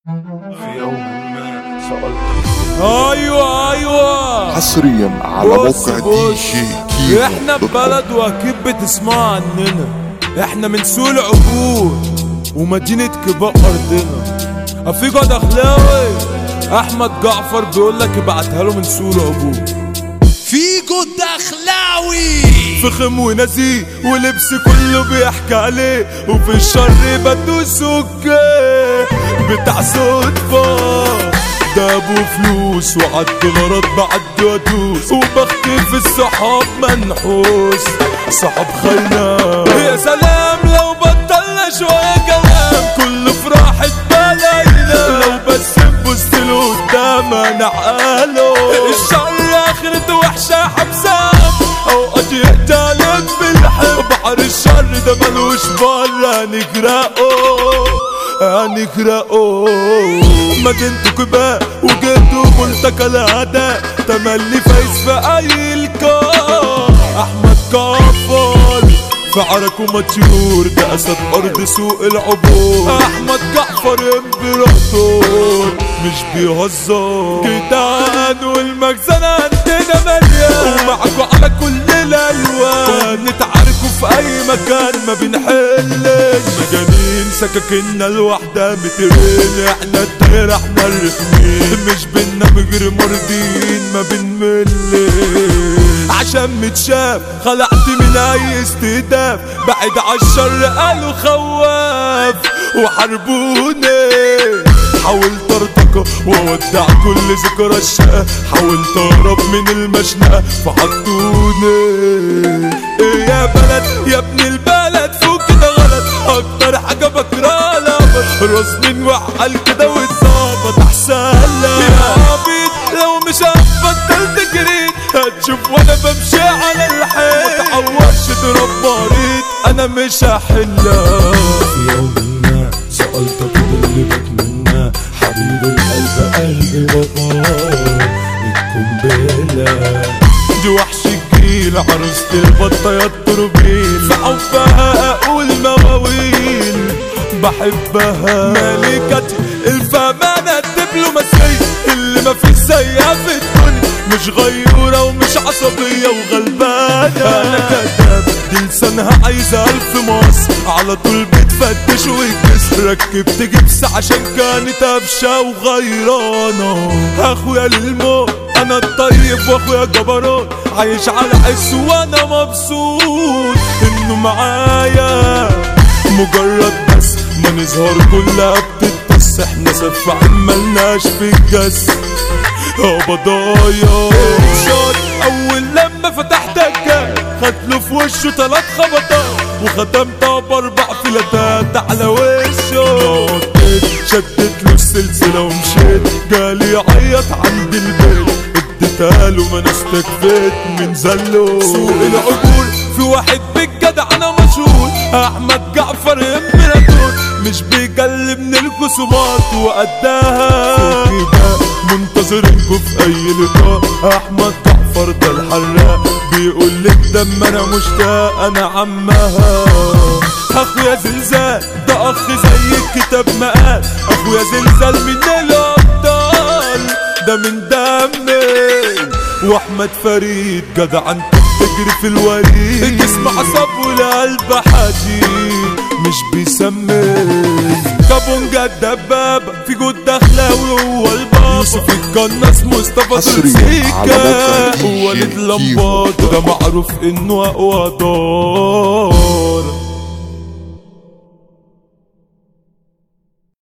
في يوم ما سألت ايوه ايوه حصريا على بص موقع دي بص جي كيمو احنا دوت كوم. ببلد واكيد بتسمع عننا احنا من سوق العبور ومدينة كباء ارضنا افيجو دخلاوي احمد جعفر بيقول لك ابعتها له من سوق العبور فيجو الدخلاوي فخم ونزيه ولبس كله بيحكي عليه وفي الشر بدوس اوكي بتاع صدفة ده ابو فلوس وعد غرض بعد وادوس وبختي في الصحاب منحوس صحاب خينا يا سلام لو بطلنا شوية كلام كله في راحة بلاينا لو بس نبص له قدام نعقله الشر اخرته وحشة حبسام اوقات يقتلك بالحب بحر الشر ده ملوش بره نجرقه هنجرقه مدينته كباء وجدوا ملتقى الأعداء تملي فايز في أي لقاء أحمد كفر في عركه مطيور ده أسد أرض سوق العبور أحمد جعفر إمبراطور مش بيهزر جدعان والمخزن عندنا مليان ومعكوا على كل الألوان نتعاركوا في أي مكان ما بنحلش مجانين سكاكيننا الواحدة مترين احنا الدايرة احنا الرخمين مش بينا مجري مرضين ما بنملش عشان متشاف خلعت من اي استهداف بعد عالشر قالوا خواف وحاربوني حاولت ارتقى واودع كل ذكرى الشقة حاولت اهرب من المشنقة فحطوني ايه يا بلد يا ابن البلد فوق كده غلط اكتر حاجة بكرهها لابد راس من وعقل كده واتظبط احسن لك يا عبيد لو مش هتبطل تجري هتشوف وانا بمشي على الحيط متعورش اضرب مريض انا مش هحلها في يوم ما سألتك اللي بتمنى حبيب القلب قلبي بطال القنبلة دي وحش الجيل عروسة البطة يا التوربين في حبها اقول مواويل بحبها ملكتي الفهمانة الدبلوماسية اللي ما في زيها في الدنيا مش غيورة ومش عصبية وغلبانة أنا كداب دي لسانها عايزة ألف مصر على طول بتفتش ويكس ركبت جبس عشان كانت أبشة وغيرانة أخويا للموت أنا الطيب وأخويا جبروت عايش على حس وأنا مبسوط إنه معايا مجرد بس ما نظهر كلها بتتبس احنا سفاحين ملناش في الجس اه بضايا شوت اول لما فتحت الجاب خد له في وشه تلات خبطات وختمتها باربع فلاتات على وشه نطيت شدت له السلسله ومشيت جالي يعيط عند البيت اديتها له ما انا استكفيت من زله سوق العقول في واحد بالجدع انا مشهور احمد جعفر امبراطور مش بيجلي من الخصومات وقدها كده منتظرينكوا في اي لقاء احمد جعفر ده الحراق بيقول لك دم انا مشتاق انا عمها اخويا زلزال ده اخ زي الكتاب ما قال اخويا زلزال من الابطال ده من دمي واحمد فريد جدع انت بتجري في الوريد جسم عصب والقلب حديد مش بيسمي كابونجا الدباب في جود دخلاوي هو البابا يوسف القناص مصطفى حصرياً على موقع ترسيكا دي جي ولد كيمو لمبات ده معروف انه اقوى دار